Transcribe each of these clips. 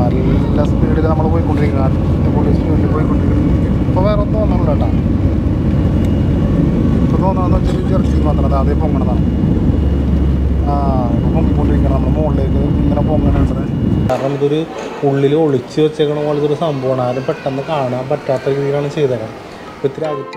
നല്ല സ്പീഡിൽ നമ്മൾ പോയിക്കൊണ്ടിരിക്കുക അടിപൊളി സ്പീഡിൽ പോയിക്കൊണ്ടിരിക്കുന്നു ഇപ്പോൾ വേറെ ഒന്നും തോന്നുന്നില്ല കേട്ടോ ഇപ്പോൾ തോന്നുന്നതെന്ന് വെച്ചാൽ ജെർസി മാത്രം അതേ പൊങ്ങണതാണ് ആ ഇപ്പോൾ പൊങ്ങിക്കൊണ്ടിരിക്കണം നമ്മൾ മുകളിലേക്ക് ഇങ്ങനെ പൊങ്ങണുണ്ട് കാരണം ഇതൊരു ഉള്ളിൽ ഒളിച്ച് വെച്ചേക്കണ പോലെ ഇതൊരു സംഭവമാണ് ആരും പെട്ടെന്ന് കാണാൻ പറ്റാത്ത രീതിയിലാണ് ചെയ്തേക്കണം ഇപ്പോൾ ഇത്തിരി അകത്ത്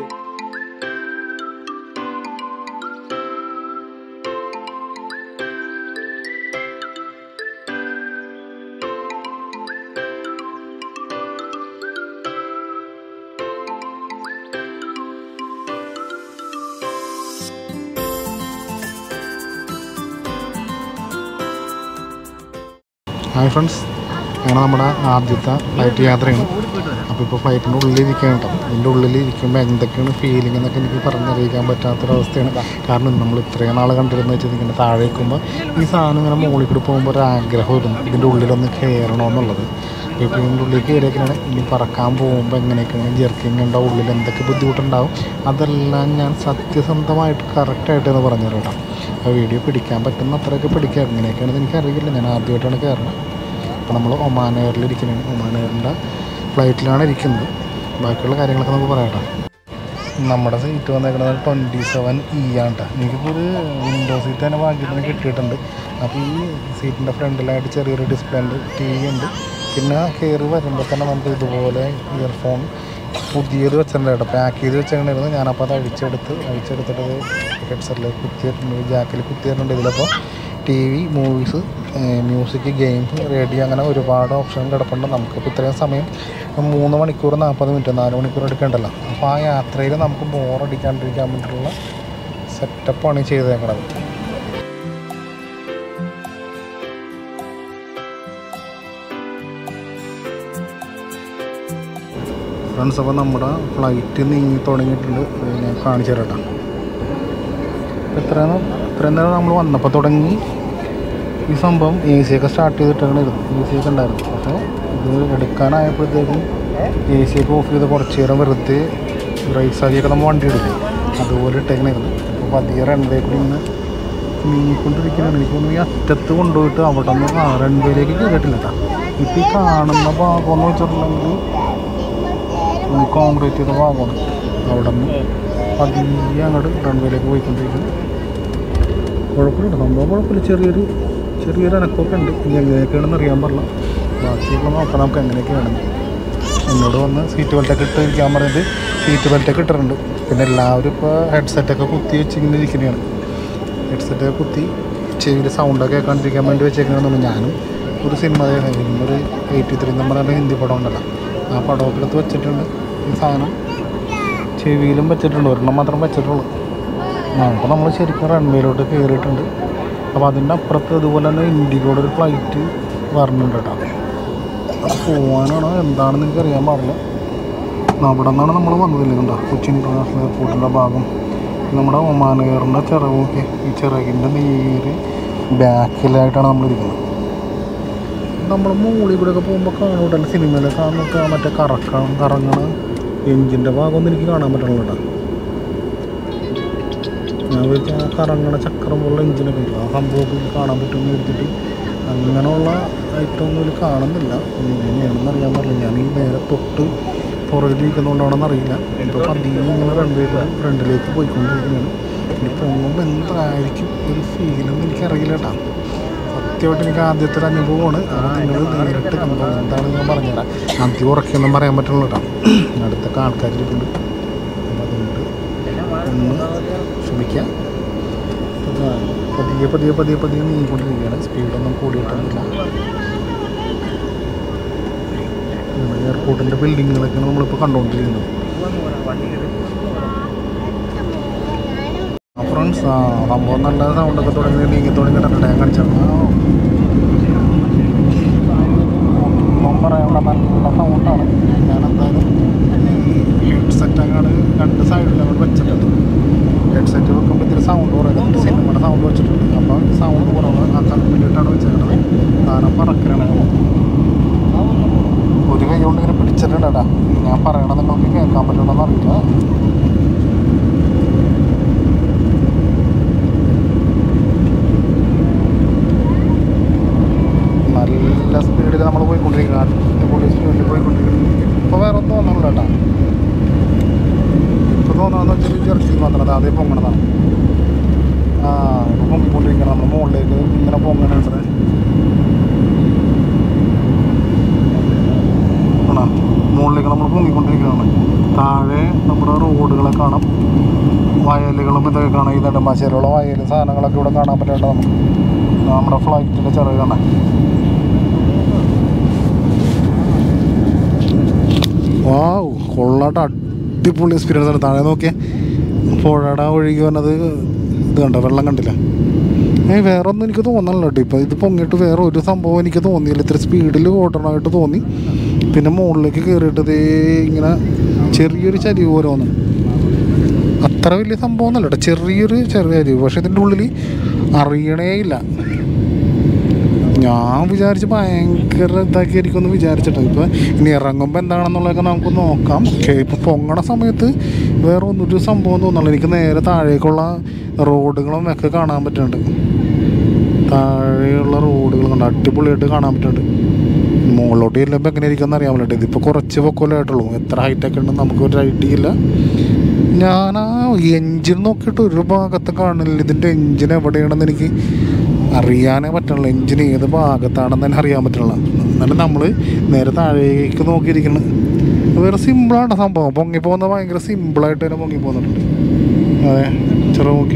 ഹായ് ഫ്രണ്ട്സ് അങ്ങനെ നമ്മുടെ ആദ്യത്തെ ഫ്ലൈറ്റ് യാത്രയാണ് അപ്പോൾ ഇപ്പോൾ ഫ്ലൈറ്റിൻ്റെ ഉള്ളിലിരിക്കുകയാണ് കേട്ടോ ഇതിൻ്റെ ഉള്ളിലിരിക്കുമ്പോൾ എന്തൊക്കെയാണ് ഫീലിംഗ് എന്നൊക്കെ എനിക്ക് പറഞ്ഞറിയിക്കാൻ പറ്റാത്തൊരവസ്ഥയാണ് കാരണം നമ്മൾ ഇത്രയും നാൾ കണ്ടിരുന്നത് വെച്ചാൽ ഇങ്ങനെ താഴെ നിൽക്കുമ്പോൾ ഈ സാധനം ഇങ്ങനെ മുകളിൽ കൂടി പോകുമ്പോൾ ഒരു ആഗ്രഹം വരുന്നു ഇതിൻ്റെ ഉള്ളിലൊന്ന് കയറണമെന്നുള്ളത് അപ്പോൾ ഇപ്പോൾ ഇതിൻ്റെ ഉള്ളിൽ കയറിയൊക്കെയാണ് ഇനി പറക്കാൻ പോകുമ്പോൾ എങ്ങനെയൊക്കെയാണ് ജെർക്കിങ് ഉണ്ടാവും ഉള്ളിൽ എന്തൊക്കെ ബുദ്ധിമുട്ടുണ്ടാവും അതെല്ലാം ഞാൻ സത്യസന്ധമായിട്ട് കറക്റ്റായിട്ട് എന്ന് പറഞ്ഞു തരാം കേട്ടോ ആ വീഡിയോ പിടിക്കാൻ പറ്റുന്ന അത്രയൊക്കെ പിടിക്കാം എങ്ങനെയൊക്കെയാണെന്ന് എനിക്കറിയില്ല ഞാൻ ആദ്യമായിട്ടാണ് കയറുന്നത് അപ്പോൾ നമ്മൾ ഒമാൻ എയറിൽ ഇരിക്കുന്നത് ഒമാൻ എയറിൻ്റെ ഫ്ലൈറ്റിലാണ് ഇരിക്കുന്നത് ബാക്കിയുള്ള കാര്യങ്ങളൊക്കെ നമുക്ക് പറയാം കേട്ടോ നമ്മുടെ സീറ്റ് വന്നേക്കുന്നത് ട്വൻറ്റി സെവൻ ഇ ആണ് കേട്ടോ എനിക്കിപ്പോൾ ഒരു വിൻഡോ സീറ്റ് തന്നെ ഭാഗ്യത്തിന് കിട്ടിയിട്ടുണ്ട് അപ്പോൾ ഈ സീറ്റിൻ്റെ ഫ്രണ്ടിലായിട്ട് ചെറിയൊരു ഡിസ്പ്ലേ ഉണ്ട് ടി വി ഉണ്ട് പിന്നെ കയറി വരുമ്പോൾ തന്നെ നമുക്ക് ഇതുപോലെ ഇയർഫോൺ പുതിയത് വെച്ചിട്ടുണ്ട് കേട്ടോ പാക്ക് ചെയ്ത് വെച്ചിട്ടുണ്ടായിരുന്നു ഞാനപ്പോൾ അത് അഴിച്ചെടുത്ത് അഴിച്ചെടുത്തിട്ട് ഹെഡ്സെറ്റിൽ കുത്തിയിട്ടുണ്ട് ജാക്കിൽ കുത്തിയിട്ടുണ്ട് ഇതിലപ്പോൾ T V movies music game radio അങ്ങനെ ഒരുപാട് ഓപ്ഷൻ കിടപ്പുണ്ട് നമുക്കിപ്പോൾ ഇത്രയും സമയം മൂന്ന് മണിക്കൂർ നാൽപ്പത് മിനിറ്റ് നാല് മണിക്കൂർ എടുക്കേണ്ടല്ലോ അപ്പോൾ ആ യാത്രയിൽ നമുക്ക് ബോറടിക്കാണ്ടിരിക്കാൻ വേണ്ടിയിട്ടുള്ള സെറ്റപ്പാണ് ഈ ചെയ്തേക്കണത് ഫ്രണ്ട്സ് അപ്പോൾ നമ്മുടെ ഫ്ലൈറ്റ് നീങ്ങി തുടങ്ങിയിട്ടുണ്ട് ഞാൻ കാണിച്ചു തരാം കേട്ടോ എത്രയാണ് ഇത്രയും നേരം നമ്മൾ വന്നപ്പോൾ തുടങ്ങി ഈ സംഭവം എ സി ഒക്കെ സ്റ്റാർട്ട് ചെയ്തിട്ടായിരുന്നു എ സി ഒക്കെ ഉണ്ടായിരുന്നു അപ്പോൾ ഇത് എടുക്കാനായപ്പോഴത്തേക്കും എ സി ഒക്കെ ഓഫ് ചെയ്ത് കുറച്ച് നേരം വെറുതെ റൈസ് ആക്കിയൊക്കെ നമ്മൾ വണ്ടി എടുക്കും അതുപോലെ ഇട്ടേക്കണായിരുന്നു അപ്പോൾ പതിയെ റൺവേ കൂടി ഇന്ന് നീങ്ങിക്കൊണ്ടിരിക്കുകയാണ് എനിക്ക് തോന്നുന്നു ഈ അറ്റത്ത് കൊണ്ടുപോയിട്ട് അവിടെ നിന്ന് ആ റൺവേയിലേക്ക് കയറിയിട്ടില്ല കേട്ടോ ഇപ്പോൾ ഈ കാണുന്ന ഭാഗം എന്ന് വെച്ചിട്ടുണ്ടെങ്കിൽ കോൺക്രീറ്റ് ചെയ്ത ഭാഗമാണ് അവിടെ നിന്ന് പതിയെ അങ്ങോട്ട് റൺവേയിലേക്ക് പോയിക്കൊണ്ടിരിക്കുന്നു കുഴപ്പമില്ല സംഭവം കുഴപ്പമില്ല ചെറിയൊരു ചെറിയൊരു അനക്കമൊക്കെ ഉണ്ട് ഇനി എങ്ങനെയൊക്കെയാണെന്ന് അറിയാൻ പാടില്ല ബാക്കിയൊക്കെ നോക്കാം നമുക്ക് എങ്ങനെയൊക്കെയാണെന്ന് എന്നോട് വന്ന് സീറ്റ് ബെൽറ്റൊക്കെ ഇട്ട് ഇരിക്കാൻ പറഞ്ഞത് സീറ്റ് ബെൽറ്റൊക്കെ ഇട്ടിട്ടുണ്ട് പിന്നെ എല്ലാവരും ഇപ്പോൾ ഹെഡ്സെറ്റൊക്കെ കുത്തി വെച്ചിങ്ങനെ ഇരിക്കുന്നതാണ് ഹെഡ്സെറ്റൊക്കെ കുത്തി ചെവിയിൽ സൗണ്ടൊക്കെ കേൾക്കാണ്ടിരിക്കാൻ വേണ്ടി വെച്ചേക്കണമെന്ന് ഞാനും ഒരു സിനിമ ഒരു എയ്റ്റി ത്രീ എന്ന് പറഞ്ഞ ഹിന്ദി പടം ഉണ്ടല്ലോ ആ പടമൊക്കെ എടുത്ത് വെച്ചിട്ടുണ്ട് ഈ സാധനം ചെവിയിലും വെച്ചിട്ടുണ്ട് ഒരെണ്ണം മാത്രം വെച്ചിട്ടുള്ളൂ ആ അപ്പോൾ നമ്മൾ ശരിക്കും റൺവേയിലോട്ട് കയറിയിട്ടുണ്ട് അപ്പോൾ അതിൻ്റെ അപ്പുറത്ത് ഇതുപോലെ തന്നെ ഇൻഡിഗോയുടെ ഒരു ഫ്ലൈറ്റ് വരുന്നുണ്ട് കേട്ടോ അത് പോകാനാണോ എന്താണെന്ന് എനിക്കറിയാൻ പാടില്ല അവിടെ നിന്നാണ് നമ്മൾ വന്നതില്ല കണ്ടോ കൊച്ചി ഇൻ്റർനാഷണൽ എയർപോർട്ടിൻ്റെ ഭാഗം നമ്മുടെ ഒമാൻ എയറിൻ്റെ ചിറകൊക്കെ ഈ ചിറകിൻ്റെ നേര് ബാക്കിലായിട്ടാണ് നമ്മളിരിക്കുന്നത് നമ്മൾ മുകളിൽ കൂടെ ഒക്കെ പോകുമ്പോൾ കാണൂട്ടല്ല സിനിമയിൽ കാണുന്നൊക്കെ മറ്റേ കറക്കണം കറങ്ങണ എഞ്ചിൻ്റെ ഭാഗമൊന്നും എനിക്ക് കാണാൻ പറ്റണില്ല കേട്ടോ ഞാൻ വിചാരിച്ച ആ കറങ്ങണ ചക്രം പോലുള്ള എഞ്ചിനൊക്കെ ഉണ്ട് ആ സംഭവമൊക്കെ ഇതിൽ കാണാൻ പറ്റുമെന്ന് എടുത്തിട്ട് അങ്ങനെയുള്ള ഐറ്റം ഒന്നും ഇതിൽ കാണുന്നില്ല ഇനി എങ്ങനെയാണെന്ന് അറിയാൻ പാടില്ല ഞാൻ ഈ നേരെ തൊട്ട് പുറകിലിരിക്കുന്നതുകൊണ്ടാണെന്ന് അറിയില്ല ഇപ്പോൾ പതിയെ ഇങ്ങനെ റൺവേ ഫ്രണ്ടിലേക്ക് പോയിക്കൊണ്ടിരിക്കുകയാണ് ഇനി പോകുമ്പോൾ എന്തായിരിക്കും ഒരു ഫീലെന്ന് എനിക്കറിയില്ല കേട്ടോ സത്യമായിട്ട് എനിക്ക് ആദ്യത്തെ ഒരു അനുഭവമാണ് അത് നിങ്ങൾ നേരിട്ട് കണ്ടോ എന്താണെന്ന് ഞാൻ പറഞ്ഞുതരാം ആദ്യം ഉറക്കിയൊന്നും പറയാൻ പറ്റുള്ളൂ കേട്ടോ അടുത്തൊക്കെ ആൾക്കാരിരിക്കുന്നുണ്ട് അപ്പോൾ അതുകൊണ്ട് ഒന്ന് ക്ഷമിക്കുക ആ, പതിയെ പതിയെ പതിയെ പതിയെ നീങ്ങിക്കൊണ്ടിരിക്കുകയാണ് സ്പീഡൊന്നും കൂടിയിട്ടൊന്നുമില്ല നമ്മുടെ എയർപോർട്ടിൻ്റെ ബിൽഡിങ്ങുകളൊക്കെയാണ് നമ്മളിപ്പോൾ കണ്ടുകൊണ്ടിരിക്കുന്നത് ആ ഫ്രണ്ട്സ് ആ സംഭവം നല്ല സൗണ്ടൊക്കെ തുടങ്ങി നീങ്ങി തുടങ്ങിയിട്ടുണ്ട് ഞാൻ കാണിച്ചത് ഒന്നും പറയാനുള്ള നല്ല സൗണ്ടാണ് ഞാൻ എന്തായാലും ഈ ഹെഡ്സെറ്റ് അങ്ങാണ് രണ്ട് സൈഡിൽ നമ്മൾ വെച്ചിട്ടുണ്ട് ഹെഡ്സെറ്റ് വെക്കുമ്പോൾ ഇത്തിരി സൗണ്ട് കുറയുന്നുണ്ട് സിനിമയുടെ സൗണ്ട് വെച്ചിട്ടുണ്ട് അപ്പോൾ സൗണ്ട് കുറവ് ആക്കാൻ വേണ്ടിയിട്ടാണ് വെച്ചേക്കുന്നത് സാധനം പറക്കലാണ് ഒരു കൈ കൊണ്ട് ഇങ്ങനെ പിടിച്ചിട്ടുണ്ട് കേട്ടാ ഞാൻ പറയണത് നിങ്ങൾക്ക് കേൾക്കാൻ പറ്റണമെന്ന് അറിയില്ല നല്ല സ്പീഡിൽ നമ്മൾ പോയിക്കൊണ്ടിരിക്കുകയാണ് പോയിക്കൊണ്ടിരിക്കുന്നത് അടിപൊളി സ്പീഡിൽ പോയിക്കൊണ്ടിരിക്കുന്നത് ഇപ്പോൾ വേറെ ഒന്നും തോന്നണില്ല കേട്ടോ ഇപ്പോൾ തോന്നുന്നതെന്ന് വെച്ചാൽ ജെർസി മാത്രം അതേ പൊങ്ങണതാണ് ആ ഇപ്പോൾ പൊങ്ങിക്കൊണ്ടിരിക്കണം നമ്മൾ മുകളിലേക്ക് ഇങ്ങനെ പൊങ്ങണുണ്ട് ആണോ മുകളിലേക്ക് നമ്മൾ പൊങ്ങിക്കൊണ്ടിരിക്കുകയാണ് താഴെ നമ്മുടെ റോഡുകളെ കാണാം വയലുകളും ഇതൊക്കെ കാണാം ഈ നെടുമ്പാശ്ശേരിയുള്ള വയൽ സാധനങ്ങളൊക്കെ ഇവിടെ കാണാൻ പറ്റുന്നുണ്ട് നമുക്ക് നമ്മുടെ ഫ്ലൈറ്റിൻ്റെ ചിറക് കാണാൻ വാവ് കൊള്ളാട്ട അടിപൊളി എക്സ്പീരിയൻസ് ആണ് താഴെ നോക്കിയേ പുഴയുടെ ഒഴുകി വന്നത് ഇത് കണ്ടോ വെള്ളം കണ്ടില്ല ഏയ് വേറെ ഒന്നും എനിക്ക് തോന്നണില്ല കേട്ടോ ഇപ്പം ഇത് പൊങ്ങിയിട്ട് വേറെ ഒരു സംഭവം എനിക്ക് തോന്നിയില്ല ഇത്ര സ്പീഡിൽ ഓടണമായിട്ട് തോന്നി പിന്നെ മുകളിലേക്ക് കയറിയിട്ട് ദേ ഇങ്ങനെ ചെറിയൊരു ചരിവ് പോലെ തോന്നും അത്ര വലിയ സംഭവം ഒന്നുമല്ല കേട്ടോ ചെറിയൊരു ചെറിയ ചരിവ് പക്ഷെ ഇതിൻ്റെ ഉള്ളിൽ അറിയണേ ഇല്ല ഞാൻ വിചാരിച്ച് ഭയങ്കര ഇതാക്കിയായിരിക്കും എന്ന് വിചാരിച്ചിട്ട് ഇപ്പം ഇനി ഇറങ്ങുമ്പോൾ എന്താണെന്നുള്ളതൊക്കെ നമുക്ക് നോക്കാം ഓക്കെ ഇപ്പം പൊങ്ങണ സമയത്ത് വേറെ ഒന്നൊരു സംഭവം തോന്നുന്നില്ല എനിക്ക് നേരെ താഴേക്കുള്ള റോഡുകളും ഒക്കെ കാണാൻ പറ്റുന്നുണ്ട് താഴെയുള്ള റോഡുകൾ കണ്ട് അടിപൊളിയായിട്ട് കാണാൻ പറ്റുന്നുണ്ട് മുകളിലോട്ട് ചെല്ലുമ്പോൾ എങ്ങനെ ഇരിക്കുമെന്ന് അറിയാൻ പറ്റില്ല ഇതിപ്പോൾ കുറച്ച് പൊക്കോലായിട്ടുള്ളൂ എത്ര ഹൈറ്റൊക്കെ ഉണ്ടെന്ന് നമുക്ക് ഒരു ഐഡിയ ഇല്ല ഞാൻ ആ എൻജിൻ നോക്കിയിട്ട് ഒരു ഭാഗത്ത് കാണില്ല ഇതിൻ്റെ എൻജിൻ എവിടെയാണെന്ന് എനിക്ക് അറിയാനേ പറ്റണില്ല എൻജിൻ ഏത് ഭാഗത്താണെന്ന് തന്നെ അറിയാൻ പറ്റണില്ല എന്നാലും നമ്മൾ നേരെ താഴേക്ക് നോക്കിയിരിക്കണം വേറെ സിമ്പിളാണ് സംഭവം പൊങ്ങി പോകുന്നത് ഭയങ്കര സിമ്പിളായിട്ട് തന്നെ പൊങ്ങി പോകുന്നുണ്ട് അതെ ചെറു നോക്കി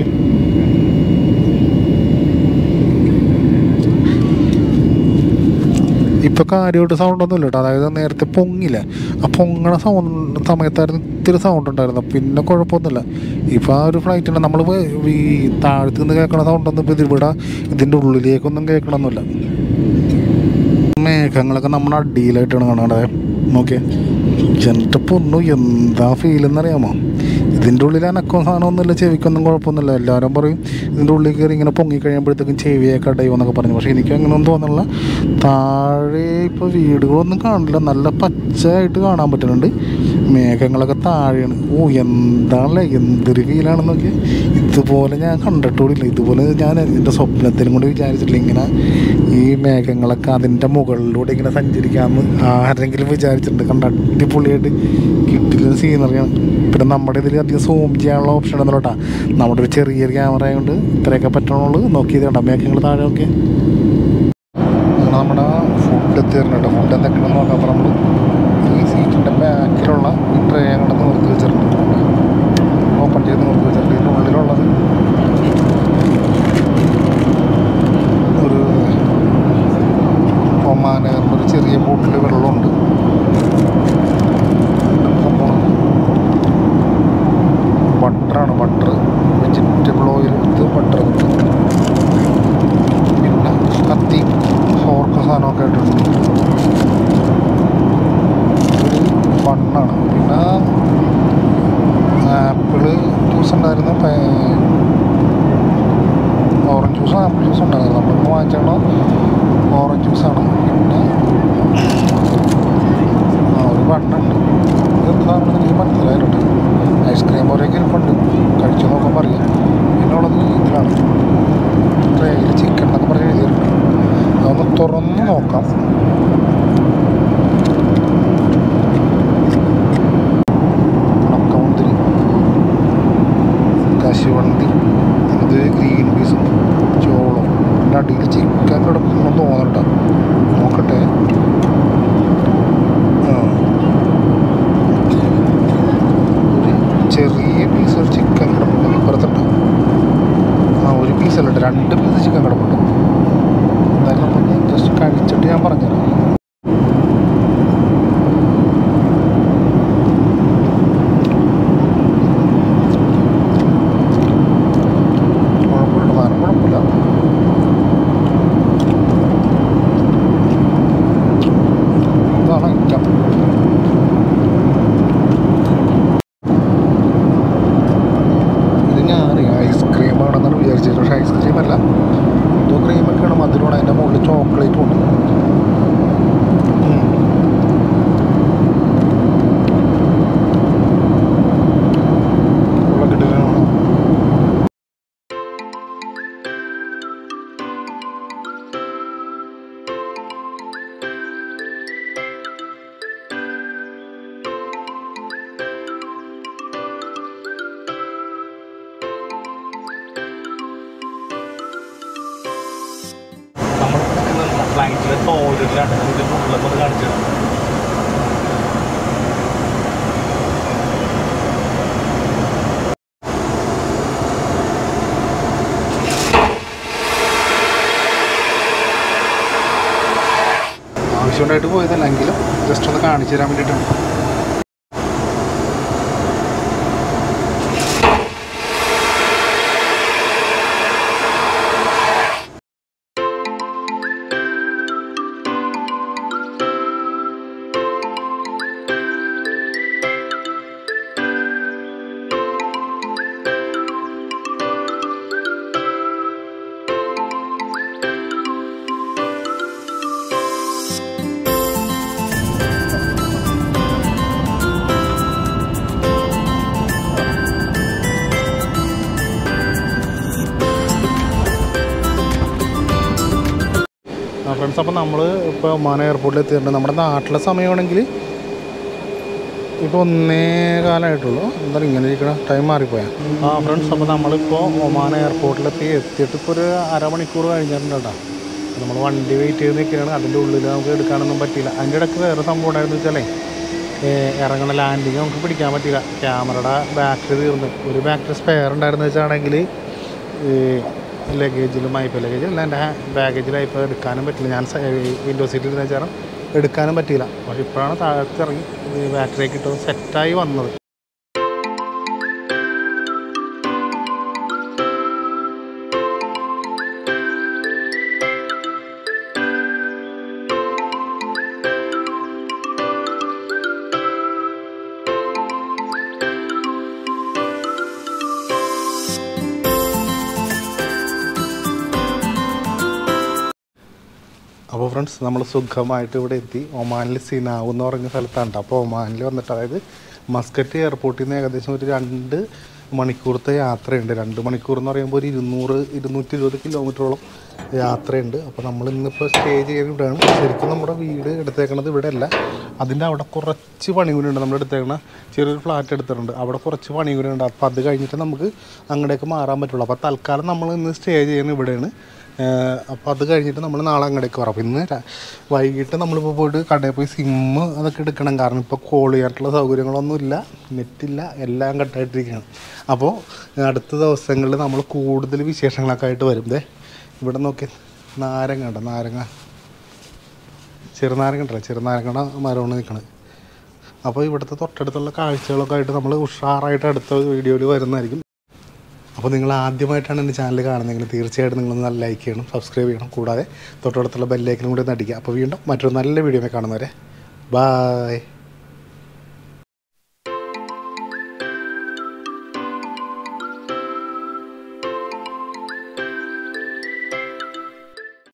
ഇപ്പോൾ കാര്യമായിട്ട് സൗണ്ട് ഒന്നും ഇല്ല കേട്ടോ അതായത് നേരത്തെ പൊങ്ങില്ല ആ പൊങ്ങണ സൗണ്ട് സമയത്തായിരുന്നു ഇത്തിരി സൗണ്ട് ഉണ്ടായിരുന്നു പിന്നെ കുഴപ്പമൊന്നുമില്ല ഇപ്പോൾ ആ ഒരു ഫ്ലൈറ്റിന് നമ്മൾ ഈ താഴത്ത് നിന്ന് കേൾക്കണ സൗണ്ടൊന്നും ഇപ്പോൾ ഇതിവിടെ ഇതിൻ്റെ ഉള്ളിലേക്കൊന്നും കേൾക്കണമെന്നില്ല മേഘങ്ങളൊക്കെ നമ്മുടെ അടിയിലായിട്ടാണ് കാണുന്നത് നോക്കിയേ എന്നിട്ട് പൊന്നു എന്താ ഫീൽ എന്നറിയാമോ ഇതിൻ്റെ ഉള്ളിൽ അനക്കവും സാധനമൊന്നുമില്ല ചെവിക്കൊന്നും കുഴപ്പമൊന്നുമില്ല എല്ലാവരും പറയും ഇതിൻ്റെ ഉള്ളിൽ കയറി ഇങ്ങനെ പൊങ്ങി കഴിയുമ്പോഴത്തേക്കും ചെവിയൊക്കെ അടയും എന്നൊക്കെ പറഞ്ഞു പക്ഷേ എനിക്ക് അങ്ങനെയൊന്നും തോന്നുന്നില്ല താഴെ ഇപ്പോൾ വീടുകളൊന്നും കാണില്ല നല്ല പച്ചയായിട്ട് കാണാൻ പറ്റുന്നുണ്ട് മേഘങ്ങളൊക്കെ താഴെയാണ് ഓ എന്താണല്ലേ എന്തൊരു ഫീലാണെന്നൊക്കെ ഇതുപോലെ ഞാൻ കണ്ടിട്ടില്ല ഇതുപോലെ ഞാൻ എൻ്റെ സ്വപ്നത്തിലും കൂടി വിചാരിച്ചിട്ടില്ല ഇങ്ങനെ ഈ മേഘങ്ങളൊക്കെ അതിൻ്റെ മുകളിലൂടെ ഇങ്ങനെ സഞ്ചരിക്കാമെന്ന് ആരെങ്കിലും വിചാരിച്ചിട്ടുണ്ട് കണ്ട അടിപൊളിയായിട്ട് കിട്ടില്ല സീനറിയാണ് പിന്നെ നമ്മുടെ ഇതിൽ അധികം സൂം ചെയ്യാനുള്ള ഓപ്ഷൻ ഉണ്ടല്ലോ കേട്ടോ നമ്മുടെ ഒരു ചെറിയൊരു ക്യാമറ ആയതുകൊണ്ട് ഇത്രയൊക്കെ പറ്റണുള്ളൂ നോക്കിയത് കണ്ടോ മേഘങ്ങൾ താഴെ നോക്കിയേ നമ്മുടെ ഫുഡ് എത്തിയിട്ടുണ്ട് ഫുഡ് എന്തൊക്കെയാണെന്ന് നോക്കാം അപ്പോൾ നമ്മൾ ഈ സീറ്റിൻ്റെ ബാക്കിലുള്ള ഈ ട്രേ അങ്ങോട്ട് നിർത്തി വെച്ചിട്ടുണ്ട് ഓപ്പൺ ചെയ്ത് നിർത്തി വെച്ചിട്ടുണ്ട് ഇതിൻ്റെ ഉള്ളിലുള്ളത് ഒരു ഒമാനേറിൻ്റെ ഒരു ചെറിയ ബോട്ടിൽ വെള്ളമുണ്ട് സംഭവം ബട്ടറാണ് ബട്ടർ വെജിറ്റബിൾ ഓയിൽ എടുത്ത് ബട്ടർ കിട്ടും പിന്നെ കത്തി ഫോർക്ക് സാധനമൊക്കെ ആയിട്ടുണ്ട് ഒരു ബണ്ണാണ് പിന്നെ ആപ്പിള് ജ്യൂസ് ഉണ്ടായിരുന്നു ഓറഞ്ച് ജ്യൂസ് ആപ്പിൾ ജ്യൂസ് ഉണ്ടായിരുന്നു നമ്മളിപ്പോൾ വാങ്ങിച്ചാണോ ഓറഞ്ച് ജ്യൂസാണ് പിന്നെ ആ ഒരു ബണ്ണുണ്ട് ഇതെന്ത് സാധനം എനിക്ക് മനസ്സിലായിട്ടുണ്ട് ഐസ്ക്രീം പോലെയൊക്കെ ഇരിപ്പുണ്ട് കഴിച്ചു നോക്കുമ്പോൾ അറിയാം പിന്നെ ഉള്ളത് ഇതിലാണ് ട്രേയിൽ ചിക്കൻ എന്നൊക്കെ പറഞ്ഞ് എഴുതിയിട്ടുണ്ട് അതൊന്ന് തുറന്ന് നോക്കാം ഉണക്കമുന്തിരി കശുവണ്ടി ഇത് ഗ്രീൻ പീസും ചോളും പിന്നെ അടിയിൽ ചിക്കൻ കിടക്കുന്നു തോന്നണ്ട നോക്കട്ടെ ഉള്ളിലാണ് ഇതിൻ്റെ ഉള്ളിലപ്പോൾ അത് കാണിച്ചു തരാം ആവശ്യമുണ്ടായിട്ട് പോയതല്ല എങ്കിലും ജസ്റ്റ് ഒന്ന് കാണിച്ചു തരാൻ വേണ്ടിയിട്ടാണ് ആ ഫ്രണ്ട്സ് അപ്പോൾ നമ്മൾ ഇപ്പോൾ ഒമാന എയർപോർട്ടിൽ എത്തിയിട്ടുണ്ട് നമ്മുടെ നാട്ടിലെ സമയമാണെങ്കിൽ ഇപ്പോൾ ഒന്നേ കാലമായിട്ടുള്ളൂ എന്തായാലും ഇങ്ങനെ ഇരിക്കണ ടൈം മാറിപ്പോയാ ആ ഫ്രണ്ട്സ് അപ്പോൾ നമ്മളിപ്പോൾ ഒമാന എയർപോർട്ടിലെത്തി എത്തിയിട്ട് ഇപ്പോൾ ഒരു അരമണിക്കൂർ കഴിഞ്ഞിട്ടുണ്ട് കേട്ടോ നമ്മൾ വണ്ടി വെയിറ്റ് ചെയ്ത് നിൽക്കുകയാണ് അതിൻ്റെ ഉള്ളിൽ നമുക്ക് എടുക്കാനൊന്നും പറ്റിയില്ല അതിൻ്റെ ഇടയ്ക്ക് വേറെ സംഭവം ഉണ്ടായിരുന്നു വെച്ചാലേ ഏ, ഇറങ്ങണ ലാൻഡിങ് നമുക്ക് പിടിക്കാൻ പറ്റില്ല ക്യാമറയുടെ ബാറ്ററി തീർന്ന് ഒരു ബാറ്ററി സ്പെയർ ഉണ്ടായിരുന്നു വെച്ചാണെങ്കിൽ ലഗേജിലും ഐപ്പ് ലഗേജ് അല്ല എൻ്റെ ബാഗേജിൽ ഐപ്പ് എടുക്കാനും പറ്റില്ല ഞാൻ വിൻഡോ സീറ്റിൽ ഇരുന്ന വെച്ചാൽ എടുക്കാനും പറ്റിയില്ല പക്ഷെ ഇപ്പോഴാണ് താഴത്ത് ഇറങ്ങി ബാറ്ററി ഒക്കെ ഇട്ട് സെറ്റായി വന്നത് അപ്പോൾ ഫ്രണ്ട്സ് നമ്മൾ സുഖമായിട്ട് ഇവിടെ എത്തി ഒമാനിൽ സിനാവ് എന്ന് പറഞ്ഞ സ്ഥലത്താണ് ട്ടോ. അപ്പോൾ ഒമാനിൽ വന്നിട്ട് അതായത് മസ്കറ്റ് എയർപോർട്ടിൽ നിന്ന് ഏകദേശം ഒരു രണ്ട് മണിക്കൂറത്തെ യാത്രയുണ്ട് രണ്ട് മണിക്കൂർ എന്ന് പറയുമ്പോൾ ഒരു ഇരുന്നൂറ് ഇരുന്നൂറ്റി ഇരുപത് കിലോമീറ്ററോളം യാത്രയുണ്ട് അപ്പോൾ നമ്മൾ ഇന്നിപ്പോൾ സ്റ്റേ ചെയ്യുന്നത് ഇവിടെയാണ് ശരിക്കും നമ്മുടെ വീട് എടുത്തേക്കണത് ഇവിടെ അല്ല അതിൻ്റെ അവിടെ കുറച്ച് പണി കൂടി ഉണ്ട് നമ്മൾ എടുത്തേക്കണ ചെറിയൊരു ഫ്ലാറ്റ് എടുത്തിട്ടുണ്ട് അവിടെ കുറച്ച് പണി കൂടി ഉണ്ട് അപ്പോൾ അത് കഴിഞ്ഞിട്ട് നമുക്ക് അങ്ങോട്ടേക്ക് മാറാൻ പറ്റുള്ളൂ അപ്പോൾ തൽക്കാലം നമ്മൾ ഇന്ന് സ്റ്റേ ചെയ്യുന്നത് ഇവിടെയാണ് അപ്പോൾ അത് കഴിഞ്ഞിട്ട് നമ്മൾ നാളെ അങ്ങോട്ടേക്ക് വരാം അപ്പോൾ ഇന്ന് ര- വൈകിട്ട് നമ്മളിപ്പോൾ പോയിട്ട് കടയിൽ പോയി സിമ്മ് അതൊക്കെ എടുക്കണം കാരണം ഇപ്പോൾ കോൾ ചെയ്യാനുള്ള സൗകര്യങ്ങളൊന്നും ഇല്ല നെറ്റില്ല എല്ലാം കട്ടായിട്ടിരിക്കുകയാണ് അപ്പോൾ അടുത്ത ദിവസങ്ങളിൽ നമ്മൾ കൂടുതൽ വിശേഷങ്ങളൊക്കെ ആയിട്ട് വരും ദേ ഇവിടെ നോക്കി നാരങ്ങ ഉണ്ടോ നാരങ്ങ ചെറുനാരങ്ങ ഉണ്ടല്ലോ ചെറുനാരങ്ങയുടെ മരമാണ് നിൽക്കുന്നത് അപ്പോൾ ഇവിടുത്തെ തൊട്ടടുത്തുള്ള കാഴ്ചകളൊക്കെ ആയിട്ട് നമ്മൾ ഉഷാറായിട്ട് അടുത്ത വീഡിയോയിൽ വരുന്നതായിരിക്കും അപ്പോൾ നിങ്ങൾ ആദ്യമായിട്ടാണ് എൻ്റെ ചാനൽ കാണുന്നതെങ്കിൽ തീർച്ചയായിട്ടും നിങ്ങളൊന്ന് നല്ല ലൈക്ക് ചെയ്യണം സബ്സ്ക്രൈബ് ചെയ്യണം കൂടാതെ തൊട്ടടുത്തുള്ള ബെല്ലൈക്കനും കൂടി ഒന്ന് അടിക്കുക അപ്പോൾ വീണ്ടും മറ്റൊരു നല്ല വീഡിയോ കാണുന്നവരെ ബായ്